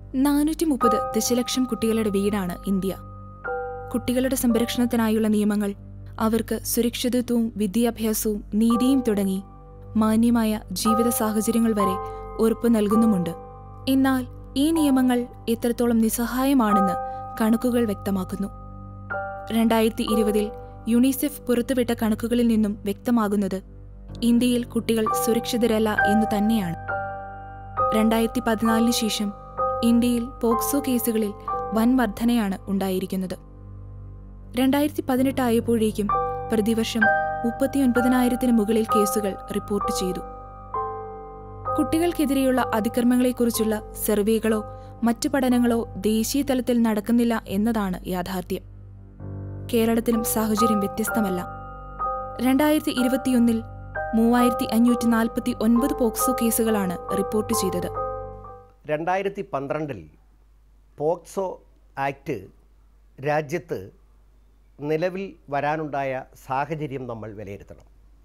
നാനൂറ്റി മുപ്പത് ദശലക്ഷം കുട്ടികളുടെ വീടാണ് ഇന്ത്യ കുട്ടികളുടെ സംരക്ഷണത്തിനായുള്ള നിയമങ്ങൾ അവർക്ക് സുരക്ഷിതത്വവും വിദ്യാഭ്യാസവും നീതിയും തുടങ്ങി മാന്യമായ ജീവിത സാഹചര്യങ്ങൾ വരെ ഉറപ്പു നൽകുന്നുമുണ്ട് എന്നാൽ ഈ നിയമങ്ങൾ എത്രത്തോളം നിസ്സഹായമാണെന്ന് കണക്കുകൾ വ്യക്തമാക്കുന്നു രണ്ടായിരത്തി ഇരുപതിൽ യുണിസെഫ് പുറത്തുവിട്ട കണക്കുകളിൽ നിന്നും വ്യക്തമാകുന്നത് ഇന്ത്യയിൽ കുട്ടികൾ സുരക്ഷിതരല്ല എന്ന് തന്നെയാണ് രണ്ടായിരത്തി പതിനാലിന് ശേഷം ഇന്ത്യയിൽ പോക്സോ കേസുകളിൽ വൻ വർധനയാണ് ഉണ്ടായിരിക്കുന്നത് രണ്ടായിരത്തി പതിനെട്ട് ആയപ്പോഴേക്കും പ്രതിവർഷം മുപ്പത്തിയൊൻപതിനായിരത്തിന് മുകളിൽ കേസുകൾ റിപ്പോർട്ട് ചെയ്തു കുട്ടികൾക്കെതിരെയുള്ള അതിക്രമങ്ങളെക്കുറിച്ചുള്ള സർവേകളോ മറ്റു പഠനങ്ങളോ ദേശീയ തലത്തിൽ നടക്കുന്നില്ല എന്നതാണ് യാഥാർത്ഥ്യം കേരളത്തിലും സാഹചര്യം വ്യത്യസ്തമല്ല രണ്ടായിരത്തി ഇരുപത്തിയൊന്നിൽ മൂവായിരത്തി അഞ്ഞൂറ്റി നാൽപ്പത്തി ഒൻപത് പോക്സോ കേസുകളാണ് റിപ്പോർട്ട് ചെയ്തത് രണ്ടായിരത്തി പന്ത്രണ്ടിൽ പോക്സോ ആക്ട് രാജ്യത്ത് നിലവിൽ വരാനുണ്ടായ സാഹചര്യം നമ്മൾ വിലയിരുത്തണം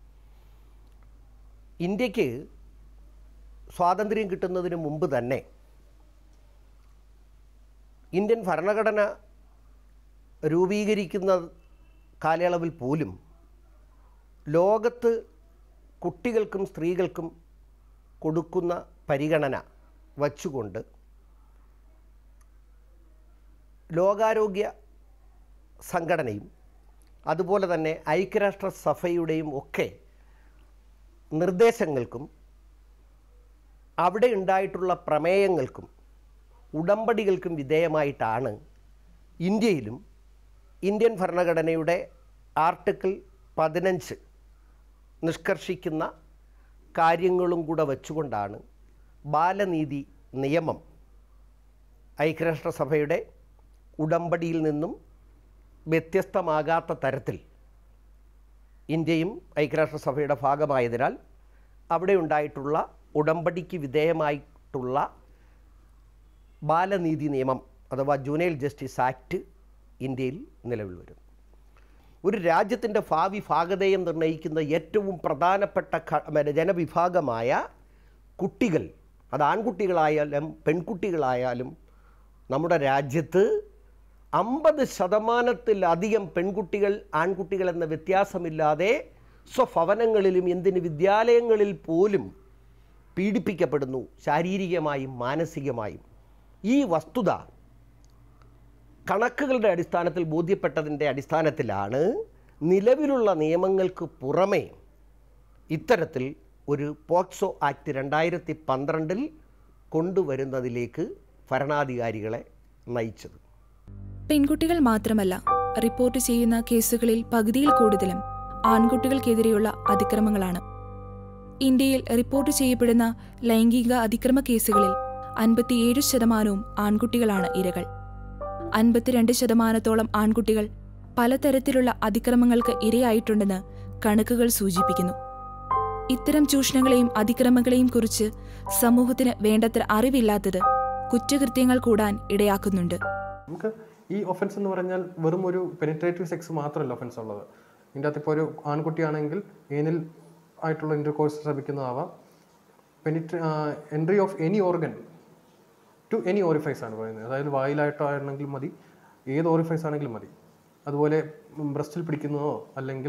ഇന്ത്യക്ക് സ്വാതന്ത്ര്യം കിട്ടുന്നതിന് മുമ്പ് തന്നെ ഇന്ത്യൻ ഭരണഘടന രൂപീകരിക്കുന്ന കാലയളവിൽ പോലും ലോകത്ത് കുട്ടികൾക്കും സ്ത്രീകൾക്കും കൊടുക്കുന്ന പരിഗണന വച്ചുകൊണ്ട് ലോകാരോഗ്യ സംഘടനയും അതുപോലെ തന്നെ ഐക്യരാഷ്ട്ര സഭയുടെയും ഒക്കെ നിർദ്ദേശങ്ങൾക്കും അവിടെ ഉണ്ടായിട്ടുള്ള പ്രമേയങ്ങൾക്കും ഉടമ്പടികൾക്കും വിധേയമായിട്ടാണ് ഇന്ത്യയിലും ഇന്ത്യൻ ഭരണഘടനയുടെ ആർട്ടിക്കിൾ പതിനഞ്ച് നിഷ്കർഷിക്കുന്ന കാര്യങ്ങളും കൂടെ വച്ചുകൊണ്ടാണ് ബാലനീതി നിയമം ഐക്യരാഷ്ട്രസഭയുടെ ഉടമ്പടിയിൽ നിന്നും വ്യത്യസ്തമാകാത്ത തരത്തിൽ ഇന്ത്യയും ഐക്യരാഷ്ട്രസഭയുടെ ഭാഗമായതിനാൽ അവിടെ ഉണ്ടായിട്ടുള്ള ഉടമ്പടിക്ക് വിധേയമായിട്ടുള്ള ബാലനീതി നിയമം അഥവാ ജൂനൈൽ ജസ്റ്റിസ് ആക്ട് ഇന്ത്യയിൽ നിലവിൽ വരും ഒരു രാജ്യത്തിൻ്റെ ഭാവി ഭാഗതയം നിർണ്ണയിക്കുന്ന ഏറ്റവും പ്രധാനപ്പെട്ട ഘ- മറ്റേ ജനവിഭാഗമായ കുട്ടികൾ അത് ആൺകുട്ടികളായാലും പെൺകുട്ടികളായാലും നമ്മുടെ രാജ്യത്ത് അമ്പത് ശതമാനത്തിലധികം പെൺകുട്ടികൾ ആൺകുട്ടികൾ എന്ന വ്യത്യാസമില്ലാതെ സ്വഭവനങ്ങളിലും എന്തിന് വിദ്യാലയങ്ങളിൽ പോലും പീഡിപ്പിക്കപ്പെടുന്നു ശാരീരികമായും മാനസികമായും ഈ വസ്തുത കണക്കുകളുടെ അടിസ്ഥാനത്തിൽ ബോധ്യപ്പെട്ടതിൻ്റെ അടിസ്ഥാനത്തിലാണ് നിലവിലുള്ള നിയമങ്ങൾക്ക് പുറമേ ഇത്തരത്തിൽ ഒരു പോക്സോ ആക്ട് രണ്ടായിരത്തി പന്ത്രണ്ടിൽ കൊണ്ടുവരുന്നതിലേക്ക് ഭരണാധികാരികളെ നയിച്ചത് പെൺകുട്ടികൾ മാത്രമല്ല റിപ്പോർട്ട് ചെയ്യുന്ന കേസുകളിൽ പകുതിയിൽ കൂടുതലും ആൺകുട്ടികൾക്കെതിരെയുള്ള അതിക്രമങ്ങളാണ് ഇന്ത്യയിൽ റിപ്പോർട്ട് ചെയ്യപ്പെടുന്ന ലൈംഗിക അതിക്രമ കേസുകളിൽ അൻപത്തിയേഴ് ശതമാനവും ആൺകുട്ടികളാണ് ഇരകൾ അൻപത്തിരണ്ട് ശതമാനത്തോളം ആൺകുട്ടികൾ പലതരത്തിലുള്ള അതിക്രമങ്ങൾക്ക് ഇരയായിട്ടുണ്ടെന്ന് കണക്കുകൾ സൂചിപ്പിക്കുന്നു ഇത്തരം ചൂഷണങ്ങളെയും അതിക്രമങ്ങളെയും കുറിച്ച് സമൂഹത്തിന് വേണ്ടത്ര അറിവില്ലാത്തത് കുറ്റകൃത്യങ്ങൾ കൂടാൻ ഇടയാക്കുന്നുണ്ട് നമുക്ക് ഈ ഒഫൻസ് എന്ന് പറഞ്ഞാൽ വെറും ഒരു പെനിട്രേറ്റീവ് സെക്സ് മാത്രമല്ല ഒഫൻസ് ഉള്ളത് ഇതിൻ്റെ അകത്ത് ഇപ്പോൾ ഒരു ആൺകുട്ടിയാണെങ്കിൽ ഏനിൽ ആയിട്ടുള്ള ഇൻ്റർകോഴ്സ് ശ്രമിക്കുന്നതാവാം penetrate entry of any organ to any orifice ആണ് പറയുന്നത് അതായത് വായിലായിട്ടാണെങ്കിലും മതി ഏത് ഓറിഫൈസ് ആണെങ്കിലും മതി അതുപോലെ ബ്രസ്റ്റിൽ പിടിക്കുന്നതോ അല്ലെങ്കിൽ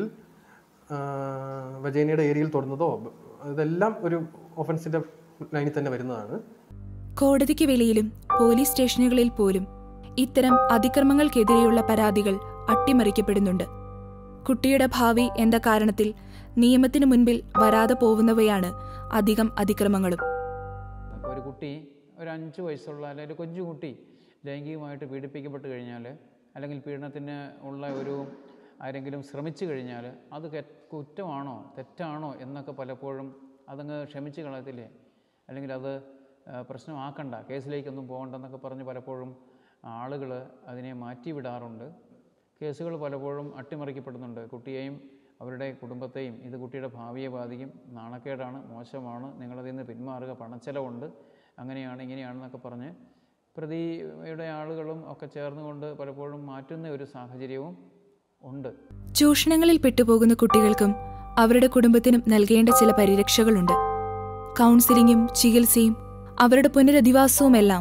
വജേനയുടെ ഏരിയയിൽ തൊടുന്നതോ ഇതെല്ലാം ഒരു ഒഫൻസിൻ്റെ ലൈനിൽ തന്നെ വരുന്നതാണ് കോടതിക്ക് വെളിയിലും പോലീസ് സ്റ്റേഷനുകളിൽ പോലും ഇത്തരം അതിക്രമങ്ങൾക്കെതിരെയുള്ള പരാതികൾ അട്ടിമറിക്കപ്പെടുന്നുണ്ട് കുട്ടിയുടെ ഭാവി എന്ന കാരണത്തിൽ നിയമത്തിനു മുൻപിൽ വരാതെ പോവുന്നവയാണ് അധികം അതിക്രമങ്ങളും അപ്പോൾ ഒരു കുട്ടി ഒരു അഞ്ച് വയസ്സുള്ള അല്ലെങ്കിൽ ഒരു കൊച്ചു കുട്ടി ലൈംഗികമായിട്ട് പീഡിപ്പിക്കപ്പെട്ട് കഴിഞ്ഞാൽ അല്ലെങ്കിൽ പീഡനത്തിന് ഉള്ള ഒരു ആരെങ്കിലും ശ്രമിച്ചു കഴിഞ്ഞാൽ അത് കെ- കുറ്റമാണോ തെറ്റാണോ എന്നൊക്കെ പലപ്പോഴും അതങ്ങ് ക്ഷമിച്ച് കളയത്തില്ലേ അല്ലെങ്കിൽ അത് ആ, പ്രശ്നമാക്കണ്ട കേസിലേക്കൊന്നും പോകണ്ടെന്നൊക്കെ പറഞ്ഞ് പലപ്പോഴും ആളുകൾ അതിനെ മാറ്റിവിടാറുണ്ട് കേസുകൾ പലപ്പോഴും അട്ടിമറിക്കപ്പെടുന്നുണ്ട് കുട്ടിയെയും അവരുടെ കുടുംബത്തെയും ഇത് കുട്ടിയുടെ ഭാവിയെ ബാധിക്കും നാണക്കേടാണ് മോശമാണ് നിങ്ങളതിൽ നിന്ന് പിന്മാറുക പണച്ചെലവുണ്ട് അങ്ങനെയാണ് ഇങ്ങനെയാണെന്നൊക്കെ പറഞ്ഞ് പ്രതിയുടെ ആളുകളും ഒക്കെ ചേർന്നുകൊണ്ട് പലപ്പോഴും മാറ്റുന്ന ഒരു സാഹചര്യവും ഉണ്ട് ചൂഷണങ്ങളിൽ പെട്ടുപോകുന്ന കുട്ടികൾക്കും അവരുടെ കുടുംബത്തിനും നൽകേണ്ട ചില പരിരക്ഷകളുണ്ട് കൗൺസിലിംഗും ചികിത്സയും അവരുടെ പുനരധിവാസവുമെല്ലാം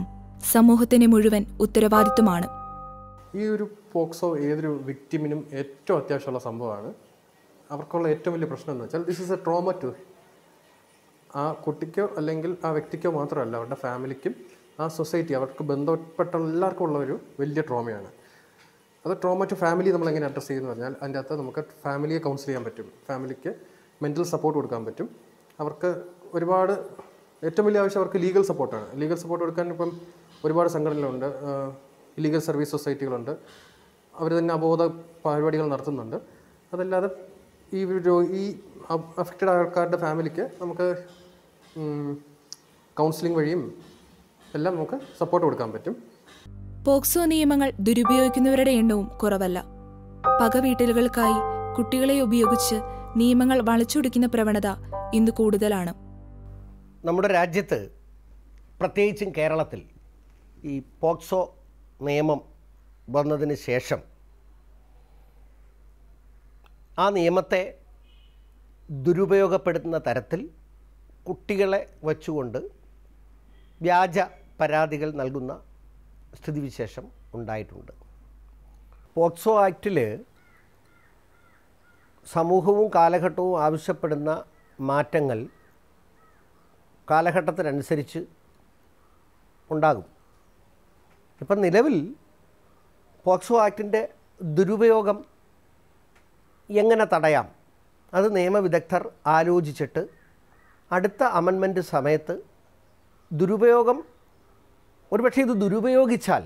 സമൂഹത്തിന്റെ മുഴുവൻ ഉത്തരവാദിത്വമാണ് ഈ ഒരു പോക്സോ ഏതൊരു വിക്ടിമിനും ഏറ്റവും അത്യാവശ്യമുള്ള സംഭവമാണ് അവർക്കുള്ള ഏറ്റവും വലിയ പ്രശ്നം എന്ന് വെച്ചാൽ this is a trauma to ആ കുട്ടിക്കോ അല്ലെങ്കിൽ ആ വ്യക്തിക്കോ മാത്രമല്ല അവരുടെ ഫാമിലിക്കും ആ സൊസൈറ്റി അവർക്ക് ബന്ധപ്പെട്ട എല്ലാവർക്കും ഉള്ള ഒരു വലിയ ട്രോമയാണ് അത് ട്രോമ ടു ഫാമിലി നമ്മൾ എങ്ങനെ അഡ്രസ്സ് ചെയ്യുന്നു പറഞ്ഞാൽ അതിൻ്റെ അകത്ത് നമുക്ക് ഫാമിലിയെ കൗൺസിൽ ചെയ്യാൻ പറ്റും ഫാമിലിക്ക് മെൻ്റൽ സപ്പോർട്ട് കൊടുക്കാൻ പറ്റും അവർക്ക് ഒരുപാട് ഏറ്റവും വലിയ ആവശ്യം അവർക്ക് ലീഗൽ സപ്പോർട്ടാണ് ലീഗൽ സപ്പോർട്ട് കൊടുക്കാൻ ഇപ്പം ഒരുപാട് സംഘടനകളുണ്ട് ലീഗൽ സർവീസ് സൊസൈറ്റികളുണ്ട് അവർ തന്നെ അബോധ പരിപാടികൾ നടത്തുന്നുണ്ട് അതല്ലാതെ ഈ രോ- ഈ അഫക്റ്റഡ് ആൾക്കാരുടെ ഫാമിലിക്ക് നമുക്ക് കൗൺസിലിംഗ് വഴിയും എല്ലാം നമുക്ക് സപ്പോർട്ട് കൊടുക്കാൻ പറ്റും പോക്സോ നിയമങ്ങൾ ദുരുപയോഗിക്കുന്നവരുടെ എണ്ണവും കുറവല്ല പകവീട്ടലുകൾക്കായി കുട്ടികളെ ഉപയോഗിച്ച് നിയമങ്ങൾ വളച്ചൊടിക്കുന്ന പ്രവണത ഇന്ന് കൂടുതലാണ് നമ്മുടെ രാജ്യത്ത് പ്രത്യേകിച്ചും കേരളത്തിൽ ഈ പോക്സോ നിയമം വന്നതിന് ശേഷം ആ നിയമത്തെ ദുരുപയോഗപ്പെടുത്തുന്ന തരത്തിൽ കുട്ടികളെ വച്ചുകൊണ്ട് വ്യാജ പരാതികൾ നൽകുന്ന സ്ഥിതിവിശേഷം ഉണ്ടായിട്ടുണ്ട് പോക്സോ ആക്റ്റിൽ സമൂഹവും കാലഘട്ടവും ആവശ്യപ്പെടുന്ന മാറ്റങ്ങൾ കാലഘട്ടത്തിനനുസരിച്ച് ഉണ്ടാകും ഇപ്പം നിലവിൽ പോക്സോ ആക്ടിൻ്റെ ദുരുപയോഗം എങ്ങനെ തടയാം അത് നിയമവിദഗ്ധർ ആലോചിച്ചിട്ട് അടുത്ത അമൻമെൻറ്റ് സമയത്ത് ദുരുപയോഗം ഒരുപക്ഷെ ഇത് ദുരുപയോഗിച്ചാൽ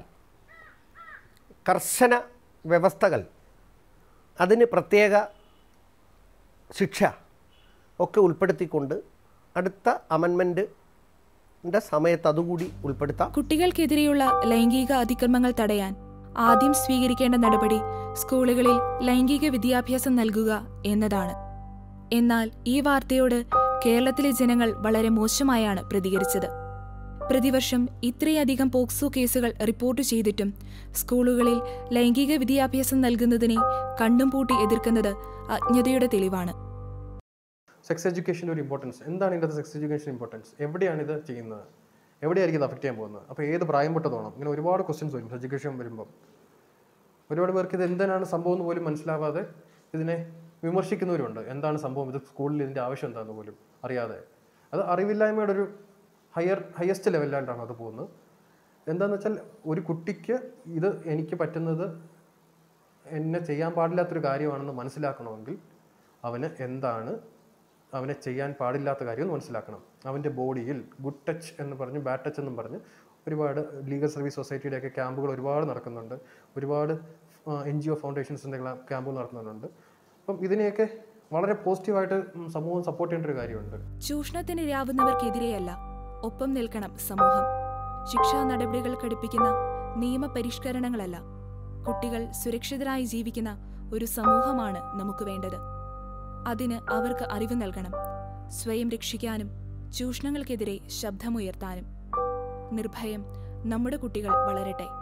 കർശന വ്യവസ്ഥകൾ അതിന് പ്രത്യേക ശിക്ഷ ഒക്കെ ഉൾപ്പെടുത്തിക്കൊണ്ട് അടുത്ത അമൻമെൻറ്റിൻ്റെ സമയത്ത് അതുകൂടി ഉൾപ്പെടുത്താം കുട്ടികൾക്കെതിരെയുള്ള ലൈംഗിക അതിക്രമങ്ങൾ തടയാൻ ആദ്യം സ്വീകരിക്കേണ്ട നടപടി സ്കൂളുകളിൽ ലൈംഗിക വിദ്യാഭ്യാസം നൽകുക എന്നതാണ് എന്നാൽ ഈ വാർത്തയോട് കേരളത്തിലെ ജനങ്ങൾ വളരെ മോശമായാണ് പ്രതികരിച്ചത് പ്രതിവർഷം ഇത്രയധികം പോക്സോ കേസുകൾ റിപ്പോർട്ട് ചെയ്തിട്ടും സ്കൂളുകളിൽ ലൈംഗിക വിദ്യാഭ്യാസം നൽകുന്നതിനെ കണ്ണും പൂട്ടി എതിർക്കുന്നത് അജ്ഞതയുടെ തെളിവാണ് സെക്സ് എഡ്യൂക്കേഷൻ്റെ ഒരു ഇമ്പോർട്ടൻസ് എന്താണ് ഇതിൻ്റെ സെക്സ് എഡ്യൂക്കേഷൻ ഇമ്പോർട്ടൻസ് എവിടെയാണ് ഇത് ചെയ്യുന്നത് എവിടെയായിരിക്കും ഇത് അഫക്റ്റ് ചെയ്യാൻ പോകുന്നത് അപ്പോൾ ഏത് പ്രായം തൊട്ട് തോന്നും ഇങ്ങനെ ഒരുപാട് ക്വസ്റ്റ്യൻസ് വരും എഡ്യൂക്കേഷൻ വരുമ്പോൾ ഒരുപാട് പേർക്ക് ഇത് എന്തിനാണ് സംഭവം എന്ന് പോലും മനസ്സിലാവാതെ ഇതിനെ വിമർശിക്കുന്നവരുണ്ട് എന്താണ് സംഭവം ഇത് സ്കൂളിൽ ഇതിൻ്റെ ആവശ്യം എന്താണെന്ന് പോലും അറിയാതെ അത് അറിവില്ലായ്മയുടെ ഒരു ഹയർ ഹയസ്റ്റ് ലെവലിലായിട്ടാണ് അത് പോകുന്നത് എന്താണെന്ന് വെച്ചാൽ ഒരു കുട്ടിക്ക് ഇത് എനിക്ക് പറ്റുന്നത് എന്നെ ചെയ്യാൻ പാടില്ലാത്തൊരു കാര്യമാണെന്ന് മനസ്സിലാക്കണമെങ്കിൽ അവന് എന്താണ് അവനെ ചെയ്യാൻ പാടില്ലാത്ത കാര്യം എന്ന് മനസ്സിലാക്കണം അവൻ്റെ ബോഡിയിൽ ഗുഡ് ടച്ച് എന്ന് പറഞ്ഞ് ബാഡ് ടച്ച് എന്നും പറഞ്ഞ് ഒരുപാട് ലീഗൽ സർവീസ് സൊസൈറ്റിയുടെയൊക്കെ ക്യാമ്പുകൾ ഒരുപാട് നടക്കുന്നുണ്ട് ഒരുപാട് എൻ ജി ഒ ഫൗണ്ടേഷൻസിൻ്റെ ക്യാമ്പുകൾ നടത്തുന്നുണ്ട് അപ്പം ഇതിനെയൊക്കെ വളരെ പോസിറ്റീവായിട്ട് ഉം, സമൂഹം സപ്പോർട്ട് ചെയ്യേണ്ട ഒരു കാര്യമുണ്ട് ചൂഷണത്തിന് ഇരാവുന്നവർക്കെതിരെയല്ല ഒപ്പം നിൽക്കണം സമൂഹം ശിക്ഷാ നടപടികൾ ഘടിപ്പിക്കുന്ന നിയമപരിഷ്കരണങ്ങളല്ല കുട്ടികൾ സുരക്ഷിതരായി ജീവിക്കുന്ന ഒരു സമൂഹമാണ് നമുക്ക് വേണ്ടത് അതിന് അവർക്ക് അറിവ് നൽകണം സ്വയം രക്ഷിക്കാനും ചൂഷണങ്ങൾക്കെതിരെ ശബ്ദമുയർത്താനും നിർഭയം നമ്മുടെ കുട്ടികൾ വളരട്ടെ